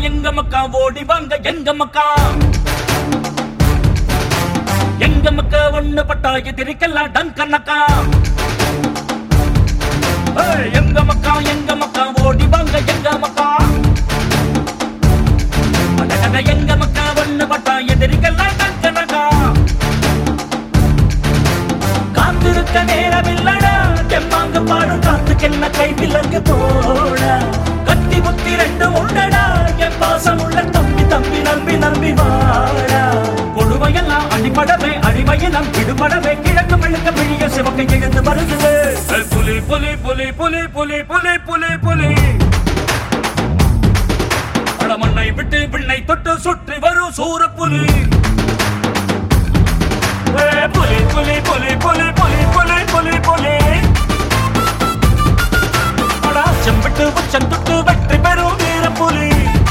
எங்க மக்கா ஓடி வாங்க எங்க மக்கா எங்க மக்கா ஒண்ணு பட்டா எதிரிக்கெல்லாம் டங்கனக்கா ஏய், எங்க மக்கா எங்க மக்கா ஓடி வாங்க எங்க மக்கா அடடட, எங்க மக்கா ஒண்ணு பட்டா எதிரிக்கெல்லாம் டங்கனக்கா காத்திருக்க நேரமில்லடா எம்மாங்க பாடும் காத்துக்கென்ன கை விலங்கு போட கத்தி புத்தி ரெண்டு உண்டடா என் பாசம் உள்ள தம்பி தம்பி நம்பி நம்பி வாடா கொடுமையெல்லாம் அடிபடவே அடிமையினம் விடுபடவே கிழக்கு மெழுக்க பிழிய சிவக்க எழுந்து வருகிறது ஏய், புலி புலி புலி புலி புலி புலி புலி புலி மண்ணை விட்டு விண்ணை தொட்டு சுற்றி வரும் சூரப்புலி ஏய், புலி புலி புலி புலி புலி புலி புலி புலி அடா, செம்பிட்டு உச்சம் தொட்டு வெற்றி பெறும் வீர புலி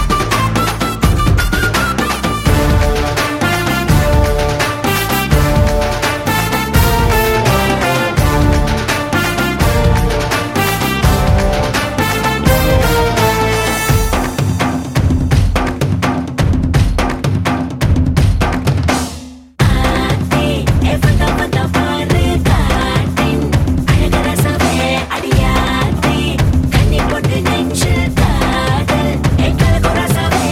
ஆத்தி எஃபத பத பாரு காட்டின் அழகர சவே அடியாத்தி கண்ணி போட்டு நெஞ்சு காதல் எங்கள் குரசவே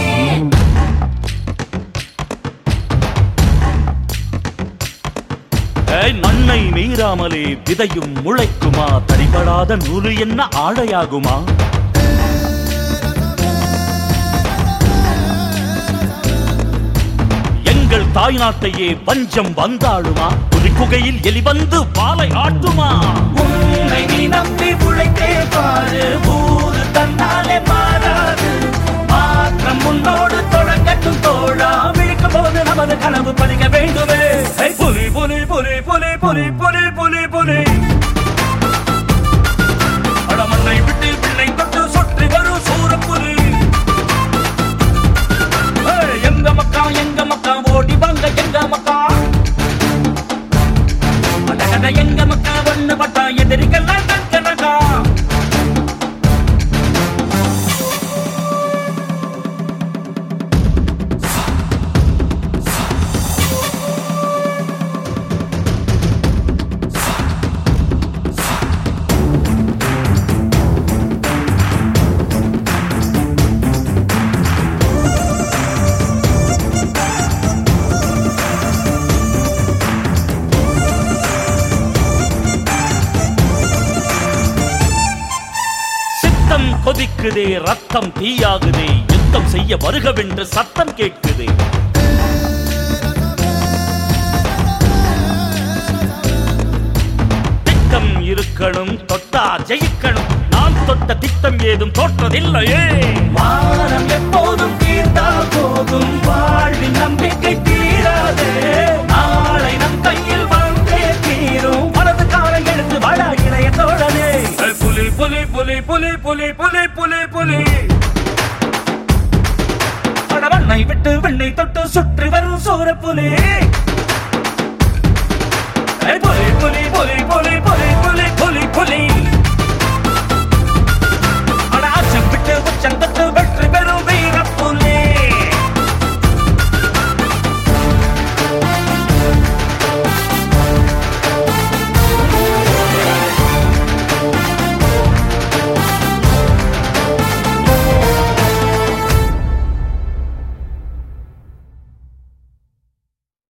ஏய், மண்ணை மீறாமலே விதையும் முளைக்குமா தரிபடாத நூறு என்ன ஆடையாகுமா எங்கள் தாய் நாட்டையே பஞ்சம் வந்தாளுமா புலிக்குகையில் எலி வந்து பாலை ஆட்டுமா உன்னை நீ நம்பி உழைத்தே பாரு ஊரு தன்னாலே மாறாது மாற்றம் முன்னோடு தொடங்கட்டும் தோழா விழிக்கும் போது நமது கனவு பறிக்க வேண்டுமே ஏய், புலி புலி புலி புலி புலி புலி புலி புலி அடமண்ணை விட்டு பிள்ளை தொட்டு சுற்றி வரும் சூரப்புலி ஏய், எங்க மக்கா எங்க மக்கா ஓடி வாங்க எங்க மக்கா அடடட, எங்க மக்கா ஒண்ணு பட்டா எதிரிகள்லாம் கணக்கா சித்தம் கொதிக்குதே ரத்தம் தீயாகுதே யுத்தம் செய்ய வருகவென்று சத்தம் கேட்குதே திட்டம் இருக்கணும் தொட்டா ஜெயிக்கணும் நான் தொட்ட திட்டம் ஏதும் தோற்றதில்லையே வானம் எப்போதும் தீர்ந்தால் போதும் வாழ்வின் நம்பிக்கை தீராது நாளை நம் கையில் வந்தே தீரும் மனது காலம் எடுத்து வாழ இளைய தோழனே புலி புலி புலி புலி புலி புலி புலி புலி அடவண்ணை விட்டு வெண்ணை தொட்டு சுற்றி வரும் சூர புலி